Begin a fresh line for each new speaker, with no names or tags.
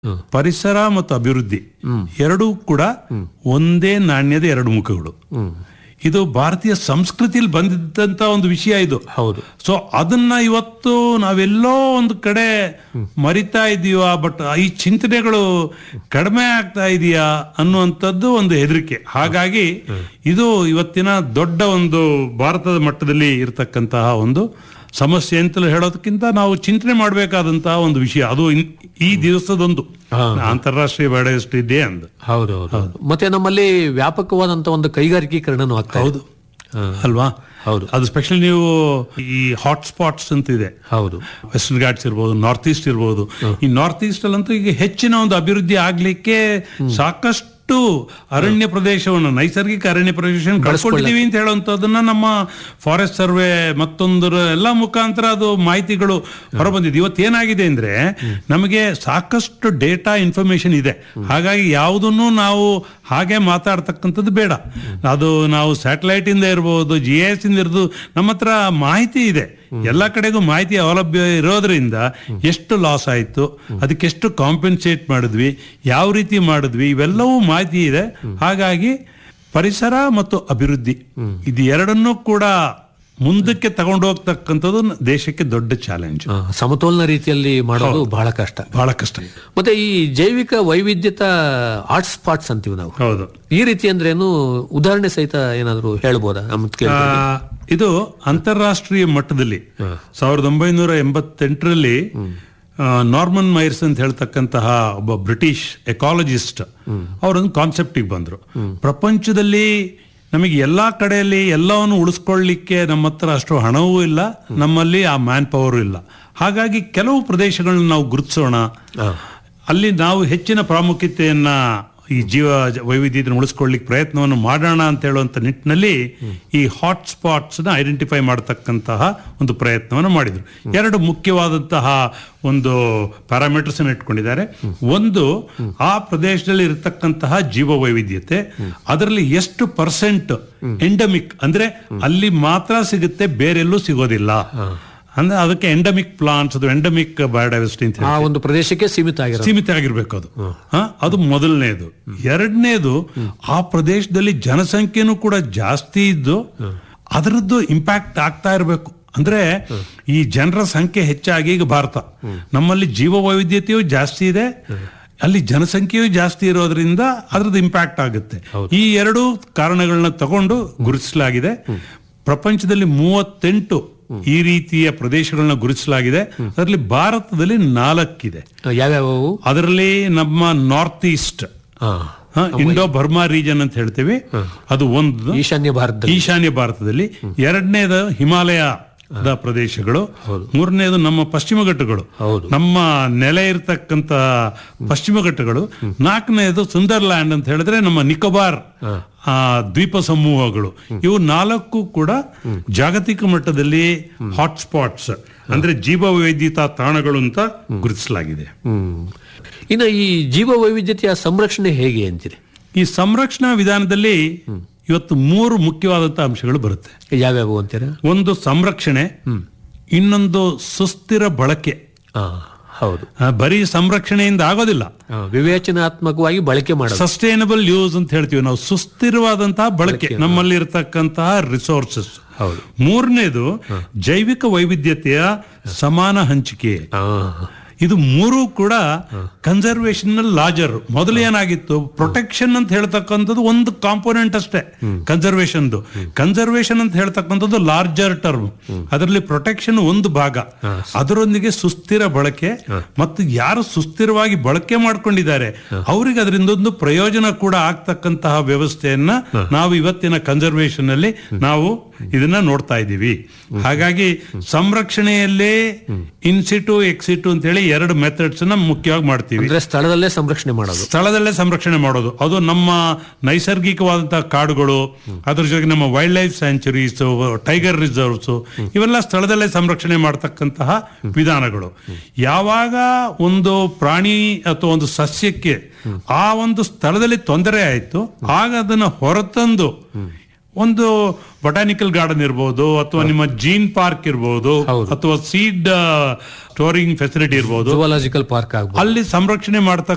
ಪರಿಸರ ಮತ್ತು ಅಭಿವೃದ್ಧಿ ಎರಡೂ ಕೂಡ ಒಂದೇ ನಾಣ್ಯದ ಎರಡು ಮುಖಗಳು ಇದು ಭಾರತೀಯ ಸಂಸ್ಕೃತಿಯಲ್ಲಿ ಬಂದಿದ್ದಂತ ಒಂದು ವಿಷಯ ಇದು
ಹೌದು
ಸೊ ಅದನ್ನ ಇವತ್ತು ನಾವೆಲ್ಲೋ ಒಂದು ಕಡೆ ಮರಿತಾ ಇದೀವ ಬಟ್ ಈ ಚಿಂತನೆಗಳು ಕಡಿಮೆ ಆಗ್ತಾ ಇದೆಯಾ ಅನ್ನುವಂಥದ್ದು ಒಂದು ಹೆದರಿಕೆ ಹಾಗಾಗಿ ಇದು ಇವತ್ತಿನ ದೊಡ್ಡ ಒಂದು ಭಾರತದ ಮಟ್ಟದಲ್ಲಿ ಇರತಕ್ಕಂತಹ ಒಂದು ಸಮಸ್ಯೆ ಅಂತಲೂ ಹೇಳೋದಕ್ಕಿಂತ ನಾವು ಚಿಂತನೆ ಮಾಡಬೇಕಾದಂತಹ ಒಂದು ವಿಷಯ ಅದು ಇನ್- ಈ ದಿವಸದೊಂದು ಅಂತಾರಾಷ್ಟ್ರೀಯ ಬಯೋಡೈವರ್ಸಿಟಿ ಡೇ ಅಂದ್
ಹೌದು ಹೌದು ಹೌದು ಮತ್ತೆ ನಮ್ಮಲ್ಲಿ ವ್ಯಾಪಕವಾದಂತ ಒಂದು ಕೈಗಾರಿಕೀಕರಣನೂ ಆಗ್ತಾ ಇದೆ.
ಹೌದು ಅಲ್ವಾ
ಹೌದು.
ಅದು ಸ್ಪೆಷಲಿ ನೀವು ಈ ಹಾಟ್ ಸ್ಪಾಟ್ಸ್ ಅಂತ ಇದೆ
ಹೌದು
ವೆಸ್ಟರ್ನ್ ಘಾಟ್ಸ್ ಇರ್ಬೋದು ನಾರ್ತ್ ಈಸ್ಟ್ ಇರ್ಬೋದು ಈ ನಾರ್ತ್ ಈಸ್ಟ್ ಅಲ್ಲಂತೂ ಈಗ ಹೆಚ್ಚಿನ ಒಂದು ಅಭಿವೃದ್ಧಿ ಆಗ್ಲಿಕ್ಕೆ ಸಾಕಷ್ಟು ಅರಣ್ಯ ಪ್ರದೇಶವನ್ನು ನೈಸರ್ಗಿಕ ಅರಣ್ಯ ಪ್ರದೇಶವನ್ನು ಕಳ್ಕೊಂಡಿದೀವಿ ಅಂತ ಹೇಳುವಂತದನ್ನ ನಮ್ಮ ಫಾರೆಸ್ಟ್ ಸರ್ವೆ ಮತ್ತೊಂದರ ಎಲ್ಲ ಮುಖಾಂತರ ಅದು ಮಾಹಿತಿಗಳು ಹೊರಬಂದಿದೆ ಇವತ್ತು ಏನಾಗಿದೆ ಅಂದ್ರೆ ನಮಗೆ ಸಾಕಷ್ಟು ಡೇಟಾ ಇನ್ಫಾರ್ಮೇಶನ್ ಇದೆ ಹಾಗಾಗಿ ಯಾವುದನ್ನು ನಾವು ಹಾಗೆ ಮಾತಾಡ್ತಕ್ಕಂಥದ್ದು ಬೇಡ ಅದು ನಾವು ಸ್ಯಾಟಲೈಟ್ ಇಂದ ಇರ್ಬೋದು ಜಿ ಎಸ್ ಇಂದ ಇರ್ಬೋದು ನಮ್ಮ ಹತ್ರ ಮಾಹಿತಿ ಇದೆ ಎಲ್ಲ ಕಡೆಗೂ ಮಾಹಿತಿ ಸೌಲಭ್ಯ ಇರೋದ್ರಿಂದ ಎಷ್ಟು ಲಾಸ್ ಆಯ್ತು ಅದಕ್ಕೆ ಎಷ್ಟು ಕಾಂಪೆನ್ಸೇಟ್ ಮಾಡಿದ್ವಿ ಯಾವ ರೀತಿ ಮಾಡಿದ್ವಿ ಇವೆಲ್ಲವೂ ಮಾಹಿತಿ ಇದೆ ಹಾಗಾಗಿ ಪರಿಸರ ಮತ್ತು ಅಭಿವೃದ್ಧಿ ಇದು ಎರಡನ್ನೂ ಕೂಡ ಮುಂದಕ್ಕೆ ತಗೊಂಡು ಹೋಗ್ತಕ್ಕಂಥದ್ದು ದೇಶಕ್ಕೆ ದೊಡ್ಡ ಚಾಲೆಂಜ್
ಆ, ಸಮತೋಲನ ರೀತಿಯಲ್ಲಿ ಮಾಡೋದು ಬಹಳ ಕಷ್ಟ
ಬಹಳ ಕಷ್ಟ
ಮತ್ತೆ ಈ ಜೈವಿಕ ವೈವಿಧ್ಯತ ಹಾಟ್ ಸ್ಪಾಟ್ಸ್ ಅಂತೀವಿ ನಾವು
ಹೌದು
ಈ ರೀತಿ ಅಂದ್ರೇನು ಉದಾಹರಣೆ ಸಹಿತ ಏನಾದ್ರು ಹೇಳ್ಬೋದಾ ನಮ್
ಆ, ಇದು ಅಂತಾರಾಷ್ಟ್ರೀಯ ಮಟ್ಟದಲ್ಲಿ ಸಾವಿರದ ಒಂಬೈನೂರ ಎಂಬತ್ತೆಂಟರಲ್ಲಿ ಆ, ನಾರ್ಮನ್ ಮೈರ್ಸ್ ಅಂತ ಹೇಳ್ತಕ್ಕಂತಹ ಒಬ್ಬ ಬ್ರಿಟಿಷ್ ಎಕಾಲಜಿಸ್ಟ್ ಅವರೊಂದು ಕಾನ್ಸೆಪ್ಟಿಗೆ ಬಂದ್ರು ಪ್ರಪಂಚದಲ್ಲಿ ನಮಗೆ ಎಲ್ಲಾ ಕಡೆಯಲ್ಲಿ ಎಲ್ಲವನ್ನು ಉಳಿಸ್ಕೊಳ್ಳಿಕ್ಕೆ ನಮ್ಮ ಹತ್ರ ಅಷ್ಟು ಹಣವೂ ಇಲ್ಲ ನಮ್ಮಲ್ಲಿ ಆ ಮ್ಯಾನ್ ಪವರ್ ಇಲ್ಲ ಹಾಗಾಗಿ ಕೆಲವು ಪ್ರದೇಶಗಳನ್ನ ನಾವು ಗುರುತಿಸೋಣ ಅಲ್ಲಿ ನಾವು ಹೆಚ್ಚಿನ ಪ್ರಾಮುಖ್ಯತೆಯನ್ನ ಈ ಜೀವ ಜ- ವೈವಿಧ್ಯತೆಯನ್ನು ಉಳಿಸ್ಕೊಳ್ಳಿಕ್ಕೆ ಪ್ರಯತ್ನವನ್ನು ಮಾಡೋಣ ಅಂತ ಹೇಳುವಂತ ನಿಟ್ಟಿನಲ್ಲಿ ಈ ಹಾಟ್ ಸ್ಪಾಟ್ಸ್ ನ ಐಡೆಂಟಿಫೈ ಮಾಡತಕ್ಕಂತಹ ಒಂದು ಪ್ರಯತ್ನವನ್ನು ಮಾಡಿದ್ರು ಎರಡು ಮುಖ್ಯವಾದಂತಹ ಒಂದು ಪ್ಯಾರಾಮೀಟರ್ಸ್ ಇಟ್ಕೊಂಡಿದ್ದಾರೆ ಒಂದು ಆ ಪ್ರದೇಶದಲ್ಲಿ ಇರತಕ್ಕಂತಹ ಜೀವ ವೈವಿಧ್ಯತೆ ಅದರಲ್ಲಿ ಎಷ್ಟು ಪರ್ಸೆಂಟ್ ಎಂಡಮಿಕ್ ಅಂದ್ರೆ ಅಲ್ಲಿ ಮಾತ್ರ ಸಿಗುತ್ತೆ ಬೇರೆಲ್ಲೂ ಸಿಗೋದಿಲ್ಲ ಅಂದ್ರೆ ಅದಕ್ಕೆ ಎಂಡಮಿಕ್ ಪ್ಲಾಂಟ್ಸ್ ಅದು ಎಂಡಮಿಕ್ ಬಯೋಡೈವರ್ಸಿಟಿ ಅಂತ
ಆ ಒಂದು ಪ್ರದೇಶಕ್ಕೆ ಸೀಮಿತ ಆಗಿರೋ
ಸೀಮಿತ ಆಗಿರ್ಬೇಕು ಅದು ಹ? ಅದು ಮೊದಲನೇದು ಎರಡನೇದು ಆ ಪ್ರದೇಶದಲ್ಲಿ ಜನಸಂಖ್ಯೆನೂ ಕೂಡ ಜಾಸ್ತಿ ಇದ್ದು ಅದರದ್ದು ಇಂಪ್ಯಾಕ್ಟ್ ಆಗ್ತಾ ಇರಬೇಕು ಅಂದ್ರೆ ಈ ಜನರ ಸಂಖ್ಯೆ ಹೆಚ್ಚಾಗಿ ಈಗ ಭಾರತ ನಮ್ಮಲ್ಲಿ ಜೀವ ವೈವಿಧ್ಯತೆಯೂ ಜಾಸ್ತಿ ಇದೆ ಅಲ್ಲಿ ಜನಸಂಖ್ಯೆಯೂ ಜಾಸ್ತಿ ಇರೋದ್ರಿಂದ ಅದ್ರದ್ದು ಇಂಪ್ಯಾಕ್ಟ್ ಆಗುತ್ತೆ ಈ ಎರಡು ಕಾರಣಗಳನ್ನ ತಗೊಂಡು ಗುರುತಿಸಲಾಗಿದೆ ಪ್ರಪಂಚದಲ್ಲಿ ಮೂವತ್ತೆಂಟು ಈ ರೀತಿಯ ಪ್ರದೇಶಗಳನ್ನ ಗುರುತಿಸಲಾಗಿದೆ ಅದರಲ್ಲಿ ಭಾರತದಲ್ಲಿ ನಾಲ್ಕಿದೆ
ಯಾವ್ಯಾವ
ಅದರಲ್ಲಿ ನಮ್ಮ north east Indo Burma region ಅಂತ ಹೇಳ್ತೀವಿ ಅದು ಒಂದು
ಈಶಾನ್ಯ ಭಾರತದಲ್ಲಿ
ಈಶಾನ್ಯ ಭಾರತದಲ್ಲಿ ಎರಡನೇದು ಹಿಮಾಲಯ ಪ್ರದೇಶಗಳು ಮೂರನೇದು ನಮ್ಮ ಪಶ್ಚಿಮ ಘಟ್ಟಗಳು
ಹೌದು.
ನಮ್ಮ ನೆಲೆ ಇರತಕ್ಕಂತ ಪಶ್ಚಿಮ ಘಟ್ಟಗಳು ನಾಲ್ಕನೇದು ಸುಂದರ್ಲ್ಯಾಂಡ್ ಅಂತ ಹೇಳಿದ್ರೆ ನಮ್ಮ ನಿಕೋಬಾರ್ ಆ, ದ್ವೀಪ ಸಮೂಹಗಳು ಇವು ನಾಲ್ಕು ಕೂಡ ಜಾಗತಿಕ ಮಟ್ಟದಲ್ಲಿ ಹಾಟ್ ಸ್ಪಾಟ್ಸ್ ಅಂದ್ರೆ ಜೀವ ವೈವಿಧ್ಯತಾ ತಾಣಗಳು ಅಂತ ಗುರುತಿಸಲಾಗಿದೆ
ಹ್ಮ್ ಇನ್ನು ಈ ಜೀವ ವೈವಿಧ್ಯತೆಯ ಸಂರಕ್ಷಣೆ ಹೇಗೆ ಅಂತೀರಿ
ಈ ಸಂರಕ್ಷಣಾ ವಿಧಾನದಲ್ಲಿ ಇವತ್ತು ಮೂರು ಮುಖ್ಯವಾದಂತಹ ಅಂಶಗಳು ಬರುತ್ತೆ
ಯಾವ್ಯಾವು ಅಂತೀರಾ
ಒಂದು ಸಂರಕ್ಷಣೆ ಇನ್ನೊಂದು ಸುಸ್ಥಿರ ಬಳಕೆ
ಆ, ಹೌದು
ಆ, ಬರೀ ಸಂರಕ್ಷಣೆಯಿಂದ ಆಗೋದಿಲ್ಲ
ಆ, ವಿವೇಚನಾತ್ಮಕವಾಗಿ ಬಳಕೆ ಮಾಡೋದು
ಸಸ್ಟೈನಬಲ್ ಯೂಸ್ ಅಂತ ಹೇಳ್ತೀವಿ ನಾವು ಸುಸ್ಥಿರವಾದಂತಹ ಬಳಕೆ ನಮ್ಮಲ್ಲಿ ಇರತಕ್ಕಂತಹ ರಿಸೋರ್ಸಸ್
ಹೌದು
ಮೂರನೇದು ಜೈವಿಕ ವೈವಿಧ್ಯತೆಯ ಸಮಾನ ಹಂಚಿಕೆ
ಆ,
ಇದು ಮೂರು ಕೂಡ ಕನ್ಸರ್ವೇಷನ್ ಲಾಜರ್ ಮೊದಲು ಏನಾಗಿತ್ತು ಪ್ರೊಟೆಕ್ಷನ್ ಅಂತ ಹೇಳ್ತಕ್ಕಂಥದ್ದು ಒಂದು ಕಾಂಪೋನೆಂಟ್ ಅಷ್ಟೇ ಕನ್ಸರ್ವೇಷನ್ ಕನ್ಸರ್ವೇಷನ್ ಅಂತ ಹೇಳ್ತಕ್ಕಂಥದ್ದು ಲಾರ್ಜರ್ ಟರ್ಮ್ ಅದರಲ್ಲಿ ಪ್ರೊಟೆಕ್ಷನ್ ಒಂದು ಭಾಗ ಅದರೊಂದಿಗೆ ಸುಸ್ಥಿರ ಬಳಕೆ ಮತ್ತು ಯಾರು ಸುಸ್ಥಿರವಾಗಿ ಬಳಕೆ ಮಾಡ್ಕೊಂಡಿದ್ದಾರೆ ಅವರಿಗೆ ಅದರಿಂದ ಒಂದು ಪ್ರಯೋಜನ ಕೂಡ ಆಗ್ತಕ್ಕಂತಹ ವ್ಯವಸ್ಥೆಯನ್ನ ನಾವು ಇವತ್ತಿನ ಕನ್ಸರ್ವೇಷನ್ ಅಲ್ಲಿ ನಾವು ಇದನ್ನ ನೋಡ್ತಾ ಇದ್ದೀವಿ ಹಾಗಾಗಿ ಸಂರಕ್ಷಣೆಯಲ್ಲೇ ಇನ್ಸಿಟು ಎಕ್ಸಿಟು ಅಂತ ಹೇಳಿ ಎರಡು ಮೆಥಡ್ಸ್ ನ ಮುಖ್ಯವಾಗಿ ಮಾಡ್ತೀವಿ
ಅಂದ್ರೆ ಸ್ಥಳದಲ್ಲೇ ಸಂರಕ್ಷಣೆ ಮಾಡೋದು
ಸ್ಥಳದಲ್ಲೇ ಸಂರಕ್ಷಣೆ ಮಾಡೋದು ಅದು ನಮ್ಮ ನೈಸರ್ಗಿಕವಾದಂತಹ ಕಾಡುಗಳು ಅದ್ರ ಜೊತೆಗೆ ನಮ್ಮ wildlife sanctuaries tiger reserves ಇವೆಲ್ಲ ಸ್ಥಳದಲ್ಲೇ ಸಂರಕ್ಷಣೆ ಮಾಡತಕ್ಕಂತಹ ವಿಧಾನಗಳು ಯಾವಾಗ ಒಂದು ಪ್ರಾಣಿ ಅಥವಾ ಒಂದು ಸಸ್ಯಕ್ಕೆ ಆ ಒಂದು ಸ್ಥಳದಲ್ಲಿ ತೊಂದರೆ ಆಯಿತು ಆಗ ಅದನ್ನ ಹೊರತಂದು ಒಂದು ಬೊಟಾನಿಕಲ್ ಗಾರ್ಡನ್ ಇರ್ಬೋದು ಅಥವಾ ನಿಮ್ಮ ಜೀನ್ ಪಾರ್ಕ್ ಇರ್ಬೋದು ಅಥವಾ ಸೀಡ್ ಸ್ಟೋರಿಂಗ್ ಫೆಸಿಲಿಟಿ ಇರ್ಬೋದು
ಜುವಾಲಜಿಕಲ್ ಪಾರ್ಕ್ ಆಗ್ಬೋದು
ಅಲ್ಲಿ ಸಂರಕ್ಷಣೆ ಮಾಡ್ತಕ್ಕ